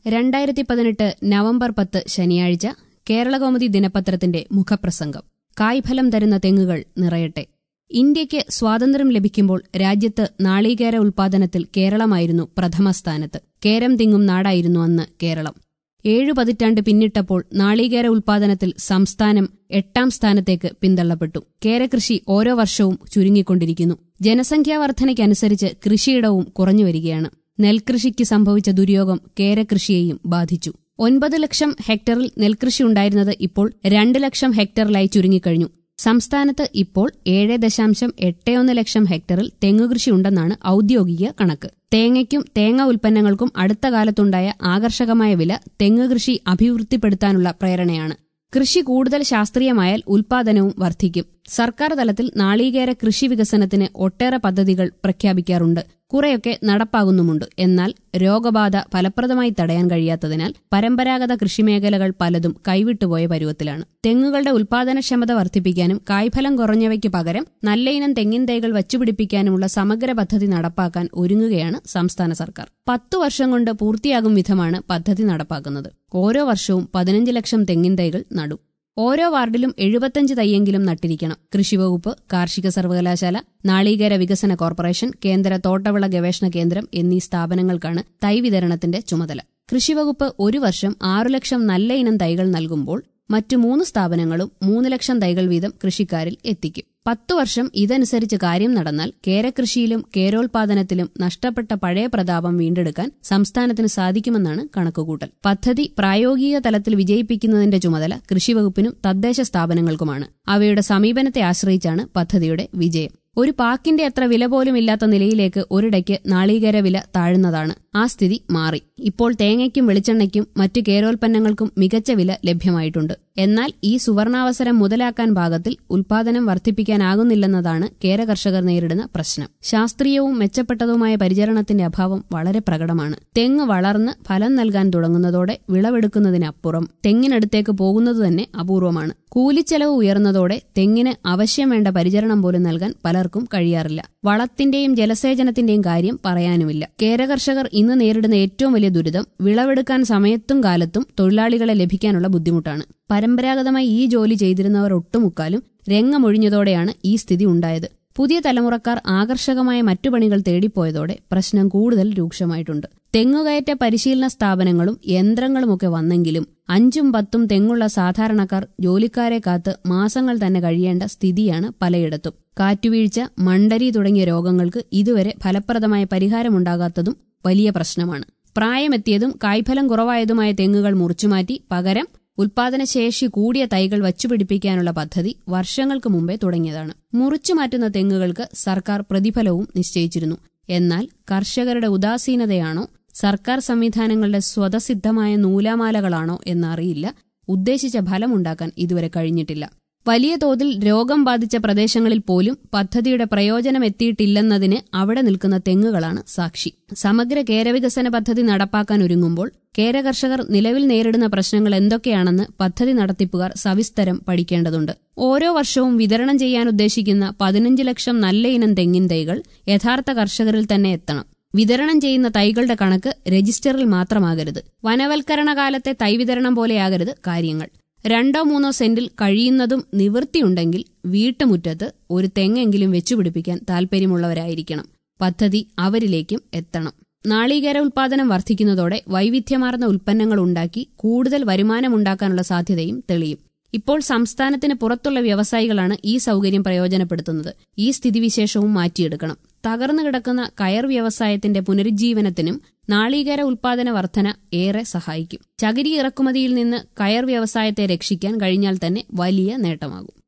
രണ്ടായിരത്തി പതിനെട്ട് നവംബർ പത്ത് ശനിയാഴ്ച കേരളകൗമുദി ദിനപത്രത്തിന്റെ മുഖപ്രസംഗം കായ്ഫലം തരുന്ന തെങ്ങുകൾ നിറയട്ടെ ഇന്ത്യയ്ക്ക് സ്വാതന്ത്ര്യം ലഭിക്കുമ്പോൾ രാജ്യത്ത് നാളികേര ഉൽപാദനത്തിൽ കേരളമായിരുന്നു പ്രഥമ സ്ഥാനത്ത് കേരം തിങ്ങും നാടായിരുന്നു അന്ന് കേരളം ഏഴു പതിറ്റാണ്ട് പിന്നിട്ടപ്പോൾ നാളികേര ഉൽപാദനത്തിൽ സംസ്ഥാനം എട്ടാം സ്ഥാനത്തേക്ക് പിന്തള്ളപ്പെട്ടു കേരകൃഷി ഓരോ വർഷവും ചുരുങ്ങിക്കൊണ്ടിരിക്കുന്നു ജനസംഖ്യാ വർധനയ്ക്കനുസരിച്ച് കൃഷിയിടവും കുറഞ്ഞുവരികയാണ് നെൽകൃഷിക്ക് സംഭവിച്ച ദുര്യോഗം കേരകൃഷിയെയും ബാധിച്ചു ഒൻപത് ലക്ഷം ഹെക്ടറിൽ നെൽകൃഷി ഉണ്ടായിരുന്നത് ഇപ്പോൾ രണ്ട് ലക്ഷം ഹെക്ടറിലായി ചുരുങ്ങിക്കഴിഞ്ഞു സംസ്ഥാനത്ത് ഇപ്പോൾ ഏഴ് ദശാംശം എട്ട് ഒന്ന് ലക്ഷം ഹെക്ടറിൽ തെങ്ങുകൃഷി ഉണ്ടെന്നാണ് ഔദ്യോഗിക കണക്ക് തേങ്ങയ്ക്കും തേങ്ങ ഉൽപ്പന്നങ്ങൾക്കും അടുത്ത കാലത്തുണ്ടായ ആകർഷകമായ വില തെങ്ങുകൃഷി അഭിവൃദ്ധിപ്പെടുത്താനുള്ള പ്രേരണയാണ് കൃഷി കൂടുതൽ ശാസ്ത്രീയമായാൽ ഉൽപാദനവും വർദ്ധിക്കും സർക്കാർ തലത്തിൽ നാളികേര കൃഷി വികസനത്തിന് ഒട്ടേറെ പദ്ധതികൾ പ്രഖ്യാപിക്കാറുണ്ട് കുറെയൊക്കെ നടപ്പാകുന്നുമുണ്ട് എന്നാൽ രോഗബാധ ഫലപ്രദമായി തടയാൻ കഴിയാത്തതിനാൽ പരമ്പരാഗത കൃഷിമേഖലകൾ പലതും കൈവിട്ടുപോയ പരുവത്തിലാണ് തെങ്ങുകളുടെ ഉൽപാദനക്ഷമത വർദ്ധിപ്പിക്കാനും കായ്ഫലം കുറഞ്ഞവയ്ക്ക് പകരം നല്ലയിനം തെങ്ങിൻ തൈകൾ വച്ചുപിടിപ്പിക്കാനുമുള്ള സമഗ്ര പദ്ധതി നടപ്പാക്കാൻ ഒരുങ്ങുകയാണ് സംസ്ഥാന സർക്കാർ പത്തു വർഷം കൊണ്ട് പൂർത്തിയാകും വിധമാണ് പദ്ധതി നടപ്പാക്കുന്നത് ഓരോ വർഷവും പതിനഞ്ച് ലക്ഷം തെങ്ങിൻ തൈകൾ നടും ഓരോ വാർഡിലും എഴുപത്തഞ്ച് തൈയെങ്കിലും നട്ടിരിക്കണം കൃഷിവകുപ്പ് കാർഷിക സർവകലാശാല നാളികേര വികസന കോർപ്പറേഷൻ കേന്ദ്ര തോട്ടവിള ഗവേഷണ കേന്ദ്രം എന്നീ സ്ഥാപനങ്ങൾക്കാണ് തൈ വിതരണത്തിന്റെ ചുമതല കൃഷിവകുപ്പ് ഒരു വർഷം ആറു ലക്ഷം നല്ല ഇനം തൈകൾ നൽകുമ്പോൾ മറ്റു മൂന്ന് സ്ഥാപനങ്ങളും മൂന്ന് ലക്ഷം തൈകൾ വീതം കൃഷിക്കാരിൽ എത്തിക്കും പത്തു വർഷം ഇതനുസരിച്ച് കാര്യം നടന്നാൽ കേരകൃഷിയിലും കേരോൽപാദനത്തിലും നഷ്ടപ്പെട്ട പഴയ പ്രതാപം വീണ്ടെടുക്കാൻ സംസ്ഥാനത്തിന് സാധിക്കുമെന്നാണ് കണക്കുകൂട്ടൽ പദ്ധതി പ്രായോഗിക തലത്തിൽ വിജയിപ്പിക്കുന്നതിന്റെ ചുമതല കൃഷിവകുപ്പിനും തദ്ദേശ സ്ഥാപനങ്ങൾക്കുമാണ് അവയുടെ സമീപനത്തെ ആശ്രയിച്ചാണ് പദ്ധതിയുടെ വിജയം ഒരു പാക്കിന്റെ അത്ര വില പോലും ഇല്ലാത്ത നിലയിലേക്ക് ഒരിടയ്ക്ക് നാളികേര വില താഴുന്നതാണ് ആ സ്ഥിതി മാറി ഇപ്പോൾ തേങ്ങയ്ക്കും വെളിച്ചെണ്ണയ്ക്കും മറ്റു കേരോൽപ്പന്നങ്ങൾക്കും മികച്ച വില ലഭ്യമായിട്ടുണ്ട് എന്നാൽ ഈ സുവർണാവസരം മുതലാക്കാൻ പാകത്തിൽ ഉൽപാദനം വർദ്ധിപ്പിക്കാനാകുന്നില്ലെന്നതാണ് കേര കർഷകർ നേരിടുന്ന പ്രശ്നം ശാസ്ത്രീയവും മെച്ചപ്പെട്ടതുമായ പരിചരണത്തിന്റെ അഭാവം വളരെ പ്രകടമാണ് തെങ്ങ് വളർന്ന് ഫലം നൽകാൻ തുടങ്ങുന്നതോടെ വിളവെടുക്കുന്നതിനപ്പുറം തെങ്ങിനടുത്തേക്ക് പോകുന്നത് തന്നെ അപൂർവമാണ് കൂലിച്ചെലവ് ഉയർന്നതോടെ തെങ്ങിന് ആവശ്യം വേണ്ട പരിചരണം പോലും നൽകാൻ പലർക്കും കഴിയാറില്ല വളത്തിന്റെയും ജലസേചനത്തിന്റെയും കാര്യം പറയാനുമില്ല കേരകർഷകർ ഇന്ന് നേരിടുന്ന ഏറ്റവും വലിയ ദുരിതം വിളവെടുക്കാൻ സമയത്തും കാലത്തും തൊഴിലാളികളെ ലഭിക്കാനുള്ള ബുദ്ധിമുട്ടാണ് പരമ്പരാഗതമായി ഈ ജോലി ചെയ്തിരുന്നവർ ഒട്ടുമുക്കാലും രംഗമൊഴിഞ്ഞതോടെയാണ് ഈ സ്ഥിതി ഉണ്ടായത് പുതിയ തലമുറക്കാർ ആകർഷകമായ മറ്റു പണികൾ തേടിപ്പോയതോടെ പ്രശ്നം കൂടുതൽ രൂക്ഷമായിട്ടുണ്ട് തെങ്ങുകയറ്റ പരിശീലന സ്ഥാപനങ്ങളും യന്ത്രങ്ങളുമൊക്കെ വന്നെങ്കിലും അഞ്ചും പത്തും തെങ്ങുള്ള സാധാരണക്കാർ ജോലിക്കാരെ കാത്ത് മാസങ്ങൾ തന്നെ കഴിയേണ്ട സ്ഥിതിയാണ് പലയിടത്തും കാറ്റുവീഴ്ച മണ്ടരി തുടങ്ങിയ രോഗങ്ങൾക്ക് ഇതുവരെ ഫലപ്രദമായ പരിഹാരമുണ്ടാകാത്തതും വലിയ പ്രശ്നമാണ് പ്രായമെത്തിയതും കായ്ഫലം കുറവായതുമായ തെങ്ങുകൾ മുറിച്ചുമാറ്റി പകരം ഉൽപാദനശേഷി കൂടിയ തൈകൾ വച്ചുപിടിപ്പിക്കാനുള്ള പദ്ധതി വർഷങ്ങൾക്ക് മുമ്പേ തുടങ്ങിയതാണ് മുറിച്ചു മാറ്റുന്ന തെങ്ങുകൾക്ക് സർക്കാർ പ്രതിഫലവും നിശ്ചയിച്ചിരുന്നു എന്നാൽ കർഷകരുടെ ഉദാസീനതയാണോ സർക്കാർ സംവിധാനങ്ങളുടെ സ്വതസിദ്ധമായ നൂലാമാലകളാണോ എന്നറിയില്ല ഉദ്ദേശിച്ച ഫലമുണ്ടാക്കാൻ ഇതുവരെ കഴിഞ്ഞിട്ടില്ല വലിയ തോതിൽ രോഗം ബാധിച്ച പ്രദേശങ്ങളിൽ പോലും പദ്ധതിയുടെ പ്രയോജനം എത്തിയിട്ടില്ലെന്നതിന് അവിടെ നിൽക്കുന്ന തെങ്ങുകളാണ് സാക്ഷി സമഗ്ര കേരവികസന പദ്ധതി നടപ്പാക്കാൻ ഒരുങ്ങുമ്പോൾ കേരകർഷകർ നിലവിൽ നേരിടുന്ന പ്രശ്നങ്ങൾ എന്തൊക്കെയാണെന്ന് പദ്ധതി നടത്തിപ്പുകാർ സവിസ്തരം പഠിക്കേണ്ടതുണ്ട് ഓരോ വർഷവും വിതരണം ചെയ്യാൻ ഉദ്ദേശിക്കുന്ന പതിനഞ്ച് ലക്ഷം നല്ല ഇനം തെങ്ങിൻ തൈകൾ യഥാർത്ഥ കർഷകരിൽ തന്നെ എത്തണം വിതരണം ചെയ്യുന്ന തൈകളുടെ കണക്ക് രജിസ്റ്ററിൽ മാത്രമാകരുത് വനവൽക്കരണ കാലത്തെ തൈ വിതരണം പോലെയാകരുത് കാര്യങ്ങൾ രണ്ടോ മൂന്നോ സെന്റിൽ കഴിയുന്നതും നിവൃത്തിയുണ്ടെങ്കിൽ വീട്ടുമുറ്റത്ത് ഒരു തെങ്ങെങ്കിലും വെച്ചുപിടിപ്പിക്കാൻ താൽപ്പര്യമുള്ളവരായിരിക്കണം പദ്ധതി അവരിലേക്കും എത്തണം നാളികേര ഉൽപാദനം വർദ്ധിക്കുന്നതോടെ വൈവിധ്യമാർന്ന ഉൽപ്പന്നങ്ങൾ ഉണ്ടാക്കി കൂടുതൽ വരുമാനമുണ്ടാക്കാനുള്ള സാധ്യതയും തെളിയും ഇപ്പോൾ സംസ്ഥാനത്തിന് പുറത്തുള്ള വ്യവസായികളാണ് ഈ സൗകര്യം പ്രയോജനപ്പെടുത്തുന്നത് ഈ സ്ഥിതിവിശേഷവും മാറ്റിയെടുക്കണം തകർന്നു കിടക്കുന്ന കയർ വ്യവസായത്തിന്റെ പുനരുജ്ജീവനത്തിനും നാളികേര ഉൽപാദന വർധന ഏറെ സഹായിക്കും ചകിരി ഇറക്കുമതിയിൽ നിന്ന് കയർ വ്യവസായത്തെ രക്ഷിക്കാൻ കഴിഞ്ഞാൽ തന്നെ വലിയ നേട്ടമാകും